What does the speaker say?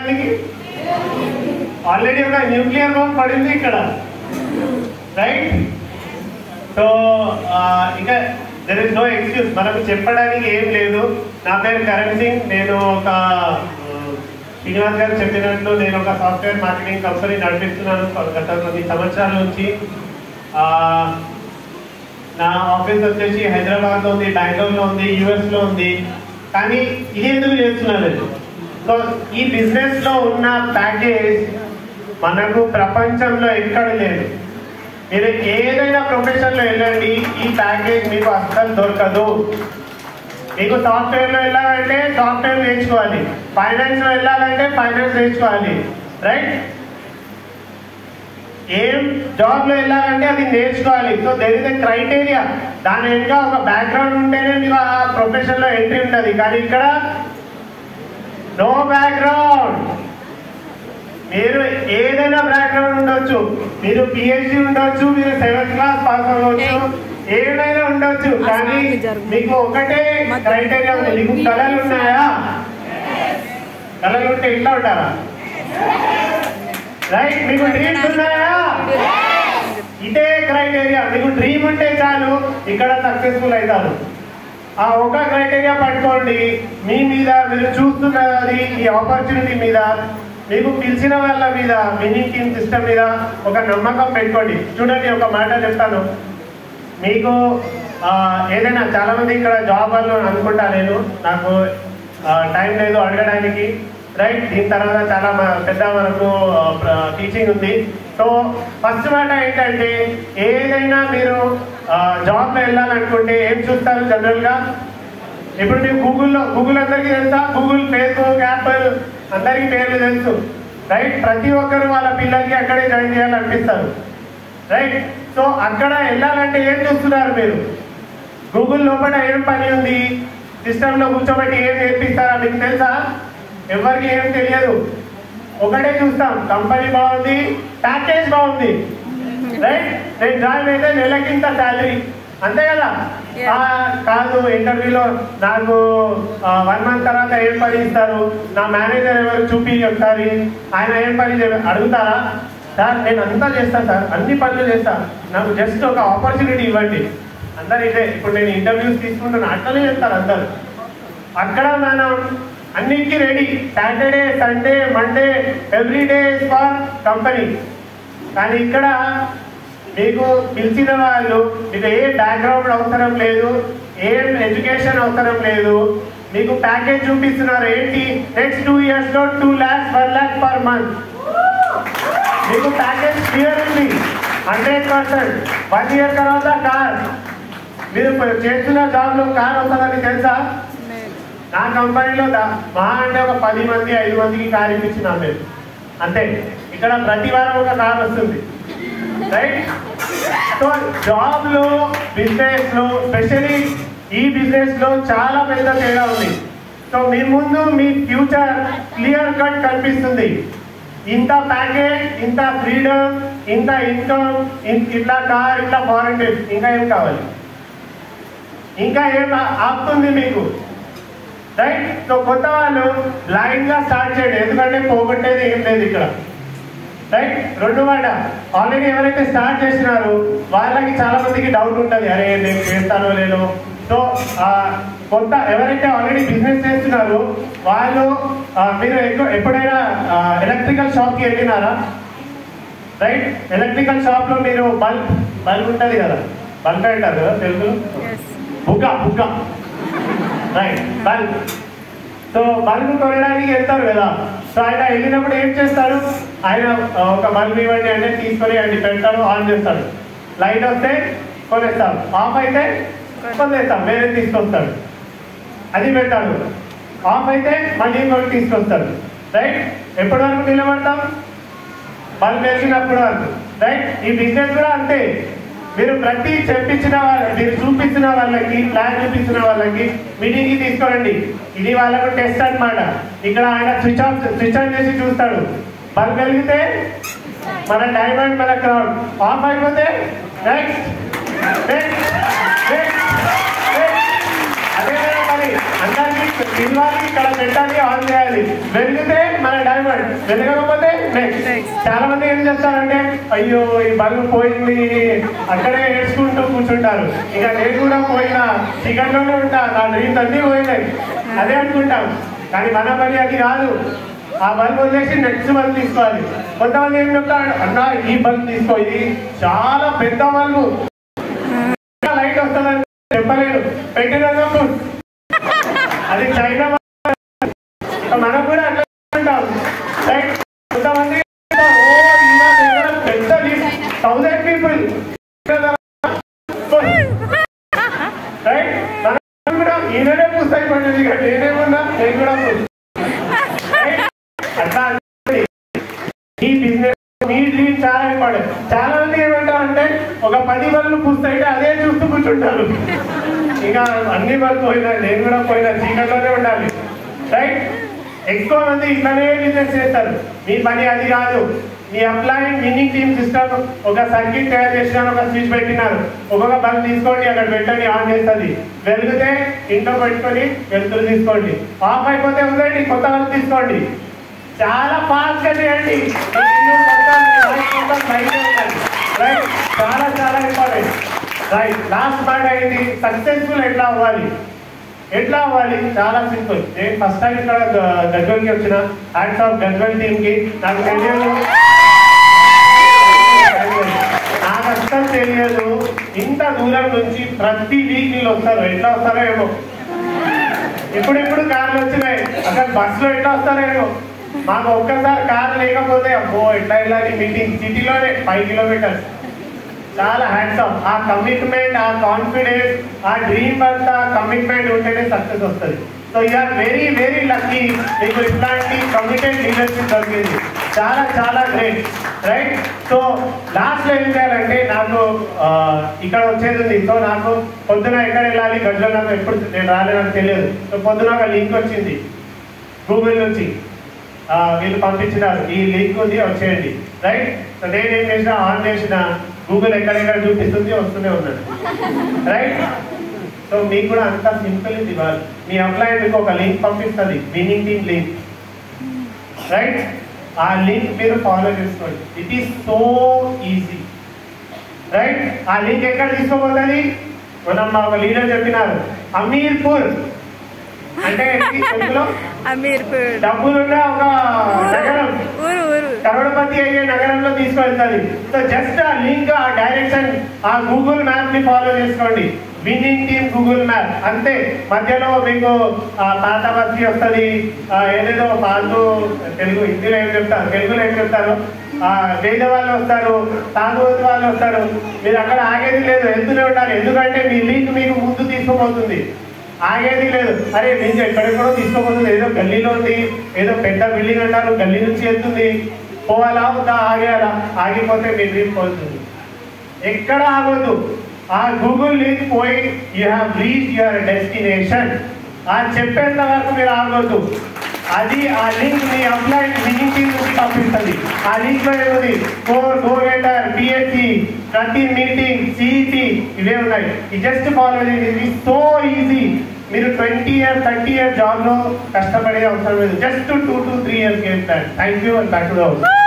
చెప్పడానికి ఆల్రెడీ ఒక nuclear bomb పడింది ఇక్కడ రైట్ సో ఇంకా దెర్ ఇస్ నో ఎక్స్క్యూజ్ మనకు చెప్పడానికి ఏం లేదు నా పేరు కరణ్ సింగ్ నేను ఒక ఆ, శ్రీనివాస్ గారు చెప్పినట్లు నేను ఒక సాఫ్ట్వేర్ మార్కెటింగ్ కంపెనీ నడిపిస్తున్నాను గత కొన్ని సంవత్సరాల నుంచి ఆ, నా ఆఫీస్ వచ్చేసి హైదరాబాద్లో ఉంది బెంగళూరులో ఉంది యుఎస్లో ఉంది కానీ ఇది ఎందుకు చేస్తున్నాను నేను? సో ఈ బిజినెస్లో ఉన్న ప్యాకేజ్ మనకు ప్రపంచంలో ఎక్కడ లేదు మీరు ఏదైనా ప్రొఫెషన్లో వెళ్ళండి ఈ ప్యాకేజ్ మీకు అస్సలు దొరకదు మీకు సాఫ్ట్వేర్లో వెళ్ళాలంటే సాఫ్ట్వేర్ నేర్చుకోవాలి ఫైనాన్స్లో వెళ్ళాలంటే ఫైనాన్స్ నేర్చుకోవాలి రైట్ ఏం జాబ్లో వెళ్ళాలంటే అది నేర్చుకోవాలి so there is a criteria దాని వెనుక ఒక బ్యాక్గ్రౌండ్ ఉంటేనే మీకు ఆ ప్రొఫెషన్లో ఎంట్రీ ఉంటుంది కానీ ఇక్కడ నో బ్యాక్గ్రౌండ్ మీరు ఏదైనా బ్యాక్గ్రౌండ్ ఉండొచ్చు మీరు పిహెచ్డి ఉండొచ్చు మీరు సెవెంత్ క్లాస్ పాస్ అవ్వచ్చు ఏమైనా ఉండొచ్చు కానీ మీకు ఒకటే క్రైటీరియా ఉంది మీకు కళలు ఉన్నాయా కళలు ఉంటే ఇట్లా ఉంటారా రైట్ మీకు డ్రీమ్స్ ఉన్నాయా ఇదే క్రైటీరియా మీకు డ్రీమ్ ఉంటే చాలు ఇక్కడ సక్సెస్ఫుల్ అవుతారు ఆ ఒక క్రైటీరియా పట్టుకోండి మీ మీద మీరు చూస్తున్నది ఈ ఆపర్చునిటీ మీద మీకు పిలిచిన వాళ్ళ మీద వినింగ్ టీమ్ సిస్టమ్ మీద ఒక నమ్మకం పెట్టుకోండి చూడండి ఒక మాట చెప్తాను మీకు ఆ, ఏదైనా చాలా మంది ఇక్కడ జాబ్ వాళ్ళు అనుకుంటా నేను నాకు టైం లేదు అడగడానికి రైట్ దీని తర్వాత చాలా మ- పెద్ద మనకు టీచింగ్ ఉంది సో ఫస్ట్ మాట ఏంటంటే ఏదైనా మీరు జాబ్లో వెళ్ళాలనుకుంటే ఏం చూస్తారు జనరల్గా ఇప్పుడు మీకు గూగుల్లో గూగుల్ అందరికీ తెలుసా గూగుల్ ఫేస్బుక్ యాపిల్ అందరికీ పేర్లు తెలుసు రైట్ ప్రతి ఒక్కరు వాళ్ళ పిల్లలకి అక్కడే జాయిన్ చేయాలనిపిస్తారు రైట్ సో అక్కడ వెళ్ళాలంటే ఏం చూస్తున్నారు మీరు గూగుల్ లోపల ఏం పని ఉంది సిస్టంలో కూర్చోబెట్టి ఏం నేర్పిస్తారా మీకు తెలుసా ఎవరికి ఏం తెలియదు ఒకటే చూస్తాం కంపెనీ బాగుంది ప్యాకేజ్ బాగుంది రైట్ నేను జాయిన్ అయితే నెలకింత శాలరీ అంతే కదా Yeah. ఆ, కాదు ఇంటర్వ్యూలో నాకు వన్ మంత్ తర్వాత ఏం పని ఇస్తారు నా మేనేజర్ ఎవరు చూపి ఒకసారి ఆయన ఏం పని చేయ- అడుగుతారా సార్ నేను అంతా చేస్తాను సార్ అన్ని పనులు చేస్తాను నాకు జస్ట్ ఒక ఆపర్చునిటీ ఇవ్వండి అందరు ఇదే ఇప్పుడు నేను ఇంటర్వ్యూస్ తీసుకుంటున్నా అట్లనే చేస్తారు అందరు అక్కడ మనం అన్నిటికీ ready Saturday Sunday Monday every day for company కానీ ఇక్కడ మీకు పిలిచిన వాళ్ళు మీకు ఏ బ్యాక్గ్రౌండ్ అవసరం లేదు ఏం ఎడ్యుకేషన్ అవసరం లేదు మీకు ప్యాకేజ్ చూపిస్తున్నారు ఏంటి నెక్స్ట్ టూ ఇయర్స్ లో two lakhs one lakh per month మీకు ప్యాకేజ్ క్లియర్ ఉంది హండ్రెడ్ పర్సెంట్ వన్ ఇయర్ తర్వాత కార్ మీరు చేస్తున్న జాబ్ లో కార్ వస్తుందని తెలుసా నా కంపెనీలో దా- మహా అంటే ఒక పది మంది ఐదు మందికి కార్ ఇప్పించిన మేము అంతే ఇక్కడ ప్రతి వారం ఒక కార్ వస్తుంది రైట్ సో జాబ్ లో బిజినెస్ లో స్పెషలీ ఈ బిజినెస్ లో చాలా పెద్ద తేడా ఉంది సో మీ ముందు మీ ఫ్యూచర్ క్లియర్ కట్ కనిపిస్తుంది ఇంత ప్యాకేజ్ ఇంత ఫ్రీడమ్ ఇంత ఇన్కమ్ ఇట్లా కార్ ఇట్లా ఫారెన్ ట్రిప్ ఇంకా ఏం కావాలి ఇంకా ఏం ఆ- ఆపుతుంది మీకు రైట్ సో కొత్త వాళ్ళు బ్లైండ్ గా స్టార్ట్ చేయండి ఎందుకంటే పోగొట్టేది ఏం లేదు ఇక్కడ రైట్ రెండు మాట ఆల్రెడీ ఎవరైతే స్టార్ట్ చేసినారో వాళ్ళకి చాలా మందికి డౌట్ ఉంటుంది అరే నేను చేస్తానో లేదో సో ఆ, కొత్త ఎవరైతే ఆల్రెడీ బిజినెస్ చేస్తున్నారో వాళ్ళు ఆ, మీరు ఎక్కువ ఎప్పుడైనా ఎలక్ట్రికల్ షాప్కి వెళ్ళినారా రైట్ ఎలక్ట్రికల్ షాప్ లో మీరు బల్బ్ బల్బ్ ఉంటుంది కదా బల్బ్ అంటారు కదా తెలుగులో బుగ్గ బుగ్గ రైట్ బల్బ్ సో బల్బ్ కొనడానికి వెళ్తారు కదా సో ఆయన వెళ్ళినప్పుడు ఏం చేస్తాడు ఆయన ఆ, ఒక బల్బ్ ఇవ్వండి అంటే తీసుకొని ఆయన పెడతాడు ఆన్ చేస్తాడు లైట్ వస్తే కొనేస్తాడు ఆఫ్ అయితే కొనేస్తాం వేరే తీసుకొస్తాడు అది పెడతాడు ఆఫ్ అయితే మళ్ళీ ఇంకొకటి తీసుకొస్తాడు రైట్ ఎప్పటి వరకు నిలబడతాం బల్బ్ వేసినప్పుడు వరకు రైట్ ఈ బిజినెస్ కూడా అంతే మీరు ప్రతి చెప్పించిన వాళ్ళ మీరు చూపించిన వాళ్ళకి ప్లాన్ చూపించిన వాళ్ళకి మీటింగ్కి తీసుకోరండి ఇది వాళ్ళకు టెస్ట్ అన్నమాట ఇక్కడ ఆయన స్విచ్ ఆఫ్ స్విచ్ ఆన్ చేసి చూస్తాడు బల్బ్ వెలిగితే మన డైమండ్ మన క్రౌడ్ ఆఫ్ అయిపోతే నెక్స్ట్ నెక్స్ట్ నెక్స్ట్ అదే కదా మరి అందరికీ పిలవాలి ఇక్కడ పెట్టాలి ఆన్ చేయాలి వెలిగితే మన డైమండ్ వెలగకపోతే నెక్స్ట్ చాలా మంది ఏం చేస్తారంటే అయ్యో ఈ బల్బు పోయింది అక్కడే ఏడ్చుకుంటూ కూర్చుంటారు ఇక నేను కూడా పోయినా చికెన్లోనే ఉంటా నా డ్రీమ్స్ అన్నీ పోయినాయి అదే అనుకుంటాం కానీ మన పని అది కాదు ఆ బల్బ్ వదిలేసి నెక్స్ట్ బల్బ్ తీసుకోవాలి కొంతమంది ఏం చెప్తారు అన్న ఈ బల్బ్ తీసుకో ఇది చాలా పెద్ద బల్బు లైట్ వస్తుందని చెప్పలేను పెట్టినప్పుడు అది చైనా మనం కూడా అట్లా ఉంటాం రైట్ కొంతమంది ఓ ఈయన దగ్గర పెద్ద థౌసండ్ పీపుల్ రైట్ మనం కూడా ఈయననే పుస్తకం పడింది ఇక నేనేమన్నా నేను కూడా రైట్ అట్లా ఈ బిజినెస్ మీ డ్రీమ్ చాలా ఇంపార్టెంట్ చాలా మంది ఏమంటారంటే ఒక పది బళ్ళు పూస్తాయితే అదే చూస్తూ కూర్చుంటారు ఇంకా అన్ని బళ్ళు పోయినా నేను కూడా పోయినా చీకట్లోనే ఉండాలి రైట్ ఎక్కువ మంది ఇట్లానే బిజినెస్ చేస్తారు మీ పని అది కాదు మీ అప్లైన్ విన్నింగ్ టీమ్ సిస్టమ్ ఒక సర్క్యూట్ తయారు చేసినారు ఒక స్విచ్ పెట్టినారు ఒక్కొక్క బల్బ్ తీసుకోండి అక్కడ పెట్టండి ఆన్ చేస్తుంది వెలిగితే ఇంట్లో పెట్టుకొని వెలుతురు తీసుకోండి ఆఫ్ అయిపోతే ఉందండి కొత్త బల్బ్ తీసుకోండి చాలా ఫాస్ట్ గా చేయండి ఇల్లు మొత్తం, లైఫ్ మొత్తం బయటే ఉండాలి. రైట్ చాలా చాలా ఇంపార్టెంట్ రైట్ లాస్ట్ పాయింట్ అయింది సక్సెస్ఫుల్ ఎట్లా అవ్వాలి ఎట్లా అవ్వాలి చాలా సింపుల్ నేను ఫస్ట్ టైం ఇక్కడ గ- గజ్వెల్కి వచ్చిన హ్యాండ్స్ ఆఫ్ గజ్వెల్ టీమ్ కి నాకు తెలియదు నాకు అస్సలు తెలియదు ఇంత దూరం నుంచి ప్రతి వీక్ వీళ్ళు వస్తారు ఎట్లా వస్తారో ఏమో ఇప్పుడు ఇప్పుడు కార్లు వచ్చినాయి అసలు బస్సులో ఎట్లా వస్తారో ఏమో మాకు ఒక్కసారి కార్ లేకపోతే అబ్బో ఎట్లా వెళ్ళాలి మీటింగ్ సిటీలోనే ఫైవ్ కిలోమీటర్స్ చాలా హ్యాండ్స్ ఆఫ్ ఆ కమిట్మెంట్ ఆ కాన్ఫిడెన్స్ ఆ డ్రీమ్ అంతా కమిట్మెంట్ ఉంటేనే సక్సెస్ వస్తుంది so you're very very lucky మీకు ఇట్లాంటి కమిటెడ్ లీడర్షిప్ దొరికింది చాలా చాలా గ్రేట్ రైట్ సో లాస్ట్ లో ఏం చేయాలంటే నాకు ఆ, ఇక్కడ వచ్చేది ఉంది సో నాకు పొద్దున ఎక్కడ వెళ్ళాలి గడ్డలో నాకు ఎప్పుడు నేను రాలేదని తెలియదు సో పొద్దున ఒక లింక్ వచ్చింది గూగుల్ నుంచి ఆ, వీళ్ళు పంపించినారు ఈ లింక్ ఉంది వచ్చేయండి రైట్ సో నేను ఏం చేసిన ఆన్ చేసిన గూగుల్ ఎక్కడెక్కడ చూపిస్తుంది వస్తూనే ఉన్నాడు రైట్ సో మీకు కూడా అంత సింపుల్ ఇది ఇవ్వాలి మీ అప్లై మీకు ఒక లింక్ పంపిస్తుంది విన్నింగ్ టీమ్ లింక్ రైట్ ఆ లింక్ మీరు ఫాలో చేసుకోండి it is so easy right ఆ లింక్ ఎక్కడ తీసుకోబోతుంది మనం మా ఒక లీడర్ చెప్పినారు అమీర్పూర్ అంటే ఏంటి తెలుగులో అమీర్పూర్ డబ్బులున్న ఒక నగరం ఊరు ఊరు కరోడపతి అయ్యే నగరంలో తీసుకెళ్తుంది సో జస్ట్ ఆ లింక్ ఆ డైరెక్షన్ ఆ గూగుల్ మ్యాప్ ని ఫాలో చేసుకోండి విన్నింగ్ టీమ్ గూగుల్ మ్యాప్ అంతే మధ్యలో మీకు ఆ పాత బస్తీ వస్తుంది ఆ ఏదేదో పాలు తెలుగు హిందీలో ఏం చెప్తారు తెలుగులో ఏం చెప్తారు ఆ వేద వాళ్ళు వస్తారు తాగుబోతు వాళ్ళు వస్తారు మీరు అక్కడ ఆగేది లేదు వెళ్తూనే ఉండాలి ఎందుకంటే మీ లింక్ మీకు ముందు తీసుకుపోతుంది ఆగేది లేదు అరే నుంచి ఎక్కడెక్కడో తీసుకోపోతుంది ఏదో గల్లీలో ఉంది ఏదో పెద్ద బిల్డింగ్ అంటారు గల్లీ నుంచి వెళ్తుంది పోవాలా ఉందా ఆగేయాలా ఆగిపోతే మీ డ్రీమ్ పోతుంది ఎక్కడ ఆగొద్దు ఆ గూగుల్ లింక్ పోయి you have reach your destination ఆ చెప్పేంత వరకు మీరు ఆగొద్దు అది ఆ లింక్ మీ అప్లై లింక్ నుంచి పంపిస్తుంది ఆ లింక్ లో ఏముంది కోర్ గో గెటర్ పిఎస్సి ప్రతి మీటింగ్ సిఇటి ఇవే ఉన్నాయి ఈ జస్ట్ ఫాలో ఇది సో ఈజీ మీరు twenty year thirty year job లో కష్టపడే అవసరం లేదు just two to three years game thank you and back to the house